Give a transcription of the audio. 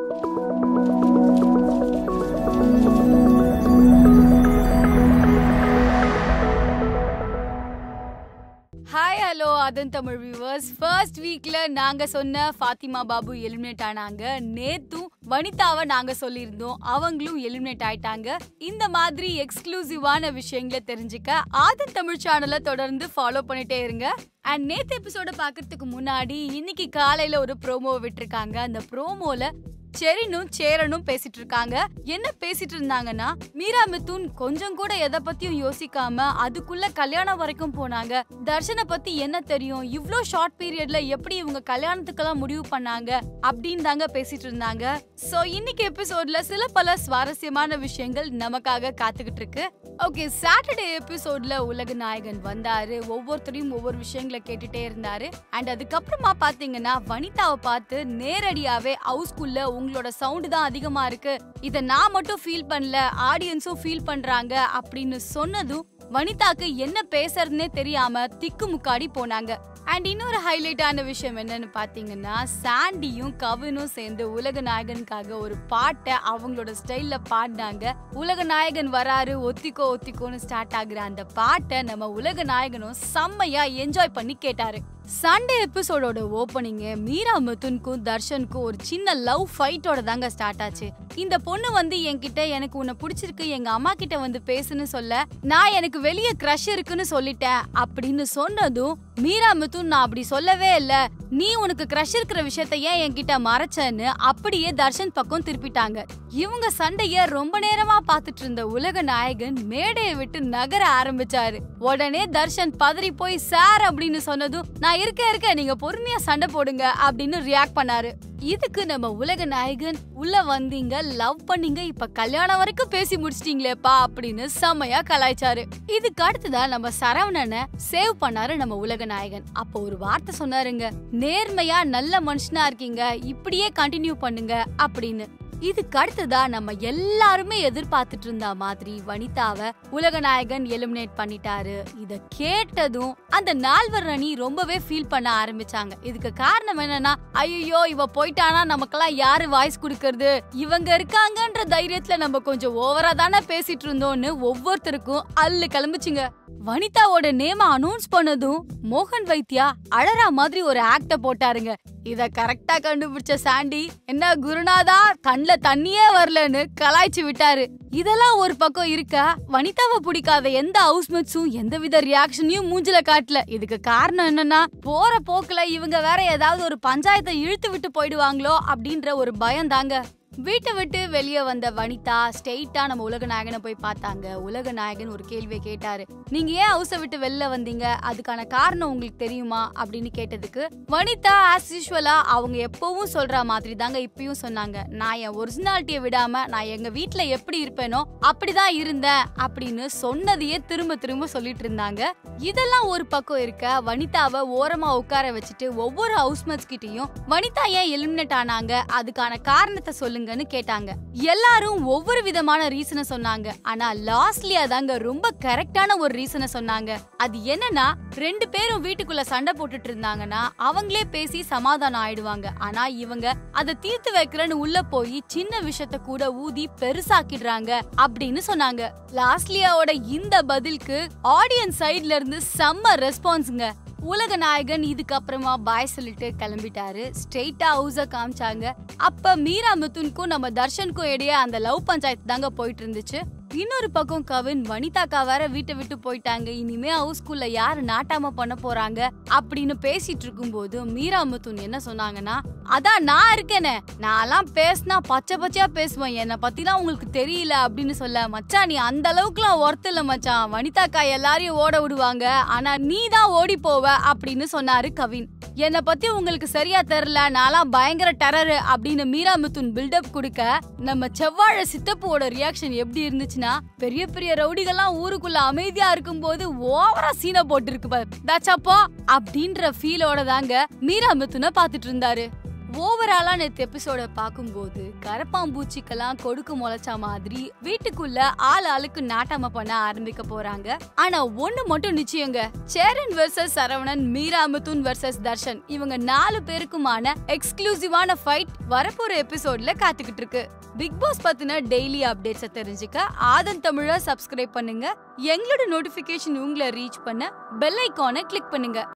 hi hello அதன் Tamil viewers first வீக்ல நாங்க சொன்ன ஃபாத்திமா பாபு எலிமினேட் ஆனாங்க நேத்தும் வனிதாவை நாங்க சொல்லியிருந்தோம் அவங்களும் எலிமினேட் ஆயிட்டாங்க இந்த மாதிரி எக்ஸ்க்ளூசிவான விஷயங்களை தெரிஞ்சுக்க ஆதன் தமிழ் சேனலை தொடர்ந்து ஃபாலோ பண்ணிட்டே இருங்க அண்ட் நேத்து எபிசோட பாக்குறதுக்கு முன்னாடி இன்னைக்கு காலையில ஒரு ப்ரோமோ விட்டிருக்காங்க அந்த ப்ரோமோல செரினும் சேரனும் பேசிட்டு இருக்காங்க என்ன பேசிட்டு இருந்தாங்கன்னா மீரா மிதுன் கொஞ்சம் கூட எதை பத்தியும் யோசிக்காம அதுக்குள்ள கல்யாணம் வரைக்கும் போனாங்க தர்ஷனை பத்தி என்ன தெரியும் இவ்ளோ ஷார்ட் பீரியட்ல எப்படி இவங்க கல்யாணத்துக்கெல்லாம் முடிவு பண்ணாங்க அப்படின்னு தாங்க பேசிட்டு இருந்தாங்க சோ இன்னைக்கு எபிசோட்ல சில பல சுவாரஸ்யமான விஷயங்கள் நமக்காக காத்துக்கிட்டு இருக்கு ஓகே சாட்டர்டே எபிசோட்ல உலக நாயகன் வந்தாரு ஒவ்வொருத்தரையும் ஒவ்வொரு விஷயங்களை கேட்டுட்டே இருந்தாரு அண்ட் அதுக்கப்புறமா பாத்தீங்கன்னா வனிதாவை பார்த்து நேரடியாவே ஹவுஸ்குள்ள உங்களோட சவுண்ட் தான் அதிகமா இருக்கு இத நான் மட்டும் ஃபீல் பண்ணல ஆடியன்ஸும் ஃபீல் பண்றாங்க அப்படின்னு சொன்னதும் வனிதாக்கு என்ன பேசுறதுனே தெரியாம திக்கு முக்காடி போனாங்க அண்ட் இன்னொரு ஹைலைட்டான விஷயம் என்னன்னு பாத்தீங்கன்னா சாண்டியும் கவினும் சேர்ந்து உலக நாயகனுக்காக ஒரு பாட்டை அவங்களோட ஸ்டைல்ல பாடினாங்க உலக நாயகன் வராரு ஒத்திக்கோ ஒத்திக்கோன்னு ஸ்டார்ட் ஆகுற அந்த பாட்டை நம்ம உலக நாயகனும் செம்மையா என்ஜாய் பண்ணி கேட்டாரு சண்டே எபிசோடோட ஓப்பனிங் மீரா மிதுனுக்கும் தர்ஷனுக்கும் ஒரு சின்ன லவ் ஃபைட்டோட தாங்க ஸ்டார்ட் ஆச்சு இந்த பொண்ணு வந்து என்கிட்ட எனக்கு உன்னை பிடிச்சிருக்கு எங்க அம்மா கிட்ட வந்து பேசுன்னு சொல்ல நான் எனக்கு வெளியே க்ரஷ் இருக்குன்னு சொல்லிட்டேன் அப்படின்னு சொன்னதும் மீரா மிதுன் நான் அப்படி சொல்லவே இல்ல நீ உனக்கு க்ரஷ் இருக்கிற விஷயத்த ஏன் என்கிட்ட மறைச்சன்னு அப்படியே தர்ஷன் பக்கம் திருப்பிட்டாங்க இவங்க சண்டைய ரொம்ப நேரமா பாத்துட்டு இருந்த உலக நாயகன் மேடையை விட்டு நகர ஆரம்பிச்சாரு உடனே தர்ஷன் பதறி போய் சார் அப்படின்னு சொன்னதும் நான் இருக்க இருக்க நீங்க பொறுமையா சண்டை போடுங்க அப்படின்னு ரியாக்ட் பண்ணாரு இதுக்கு நம்ம உலக நாயகன் உள்ள வந்தீங்க லவ் பண்ணீங்க இப்ப கல்யாணம் வரைக்கும் பேசி முடிச்சிட்டீங்களேப்பா அப்படின்னு செம்மையா கலாய்ச்சாரு இதுக்கு அடுத்துதான் நம்ம சரவணனை சேவ் பண்ணாரு நம்ம உலக நாயகன் அப்போ ஒரு வார்த்தை சொன்னாருங்க நேர்மையா நல்ல மனுஷனா இருக்கீங்க இப்படியே கண்டினியூ பண்ணுங்க அப்படின்னு இதுக்கு அடுத்ததா நம்ம எல்லாருமே எதிர்பார்த்துட்டு இருந்த மாதிரி வனிதாவை உலகநாயகன் எலிமினேட் பண்ணிட்டாரு இத கேட்டதும் அந்த நால்வர் அணி ரொம்பவே ஃபீல் பண்ண ஆரம்பிச்சாங்க இதுக்கு காரணம் என்னன்னா ஐயோ இவ போயிட்டானா நமக்கெல்லாம் யாரு வாய்ஸ் கொடுக்கறது இவங்க இருக்காங்கன்ற தைரியத்துல நம்ம கொஞ்சம் ஓவரா தானே பேசிட்டு இருந்தோம்னு ஒவ்வொருத்தருக்கும் அல்லு கிளம்புச்சுங்க வனிதாவோட நேம அனௌன்ஸ் பண்ணதும் மோகன் வைத்தியா அழறா மாதிரி ஒரு ஆக்ட போட்டாருங்க இத கரெக்டா கண்டுபிடிச்ச சாண்டி என்ன குருநாதா கண்ல தண்ணியே வரலன்னு கலாய்ச்சி விட்டாரு இதெல்லாம் ஒரு பக்கம் இருக்க வனிதாவை பிடிக்காத எந்த ஹவுஸ்மேட்ஸும் எந்தவித ரியாக்ஷனையும் மூஞ்சில காட்டல இதுக்கு காரணம் என்னன்னா போற போக்குல இவங்க வேற ஏதாவது ஒரு பஞ்சாயத்தை இழுத்து விட்டு போயிடுவாங்களோ அப்படின்ற ஒரு பயம் தாங்க வீட்டை விட்டு வெளியே வந்த வனிதா ஸ்ட்ரெயிட்டா நம்ம உலக நாயகனை போய் பார்த்தாங்க உலக நாயகன் ஒரு கேள்வியை கேட்டாரு நீங்க ஏன் ஹவுஸை விட்டு வெளில வந்தீங்க அதுக்கான காரணம் உங்களுக்கு தெரியுமா அப்படின்னு கேட்டதுக்கு வனிதா ஆஸ் யூஸ்வலா அவங்க எப்பவும் சொல்ற மாதிரி தாங்க இப்பயும் சொன்னாங்க நான் என் ஒரிஜினாலிட்டியை விடாம நான் எங்க வீட்ல எப்படி இருப்பேனோ அப்படிதான் இருந்தேன் அப்படின்னு சொன்னதையே திரும்ப திரும்ப சொல்லிட்டு இருந்தாங்க இதெல்லாம் ஒரு பக்கம் இருக்க வனிதாவை ஓரமா உட்கார வச்சுட்டு ஒவ்வொரு ஹவுஸ்மேட்ஸ் கிட்டயும் வனிதா ஏன் எலிமினேட் ஆனாங்க அதுக்கான காரணத்தை சொல்லுங்கன்னு கேட்டாங்க எல்லாரும் ஒவ்வொரு விதமான ரீசனை சொன்னாங்க ஆனா லாஸ்ட்லியா தாங்க ரொம்ப கரெக்டான ஒரு ரீசனை சொன்னாங்க அது என்னன்னா ரெண்டு பேரும் வீட்டுக்குள்ள சண்டை போட்டுட்டு இருந்தாங்கன்னா அவங்களே பேசி சமாதானம் ஆயிடுவாங்க ஆனா இவங்க அதை தீர்த்து வைக்கிறேன்னு உள்ள போய் சின்ன விஷயத்த கூட ஊதி பெருசாக்கிடுறாங்க அப்படின்னு சொன்னாங்க லாஸ்ட்லியாவோட இந்த பதிலுக்கு ஆடியன்ஸ் சைடுல இருந்து செம்ம ரெஸ்பான்ஸுங்க உலக நாயகன் இதுக்கப்புறமா பாய் சொல்லிட்டு கிளம்பிட்டாரு ஸ்ட்ரெயிட்டா ஹவுஸ காமிச்சாங்க அப்ப மீரா மிதுனுக்கும் நம்ம தர்ஷனுக்கும் இடையே அந்த லவ் பஞ்சாயத்து தாங்க போயிட்டு இருந்துச்சு இன்னொரு பக்கம் கவின் வனிதாக்கா வேற வீட்டை விட்டு போயிட்டாங்க இனிமே ஹவுஸ்குள்ள யாரு நாட்டாம பண்ண போறாங்க அப்படின்னு பேசிட்டு இருக்கும்போது மீரா மிதுன் என்ன சொன்னாங்கன்னா அதான் நான் இருக்கேனே நான்லாம் பேசினா பச்சை பச்சையா பேசுவேன் என்னை பத்திலாம் உங்களுக்கு தெரியல அப்படின்னு சொல்ல மச்சான் நீ அந்த அளவுக்குலாம் ஒர்த் இல்ல மச்சான் வனிதாக்கா எல்லாரையும் ஓட விடுவாங்க ஆனா நீ தான் ஓடி போவ அப்படின்னு சொன்னாரு கவின் என்னை பத்தி உங்களுக்கு சரியா தெரியல நான்லாம் பயங்கர டெரர் அப்படின்னு மீரா மிதுன் பில்டப் கொடுக்க நம்ம செவ்வாழ சித்தப்புவோட ரியாக்ஷன் எப்படி இருந்துச்சுன்னா பெரிய பெரிய ரவுடிகள்லாம் ஊருக்குள்ள அமைதியா இருக்கும்போது ஓவரா சீனை போட்டு இருக்கு தாச்சப்போ அப்படின்ற ஃபீலோட தாங்க மீரா மிதுனை பாத்துட்டு இருந்தாரு ஓவராலா நேத்து எபிசோட பாக்கும்போது கரப்பாம்பூச்சிக்கெல்லாம் கொடுக்கு முளைச்ச மாதிரி வீட்டுக்குள்ள ஆள் ஆளுக்கு நாட்டாம பண்ண ஆரம்பிக்க போறாங்க ஆனா ஒண்ணு மட்டும் நிச்சயங்க சேரன் வெர்சஸ் சரவணன் மீரா மிதுன் வெர்சஸ் தர்ஷன் இவங்க நாலு பேருக்குமான எக்ஸ்க்ளூசிவான ஃபைட் வரப்போற எபிசோட்ல காத்துக்கிட்டு இருக்கு பிக் பாஸ் பத்தின டெய்லி அப்டேட்ஸை தெரிஞ்சுக்க ஆதன் தமிழ சப்ஸ்கிரைப் பண்ணுங்க எங்களோட நோட்டிபிகேஷன் உங்களை ரீச் பண்ண பெல் ஐகானை கிளிக் பண்ணுங்க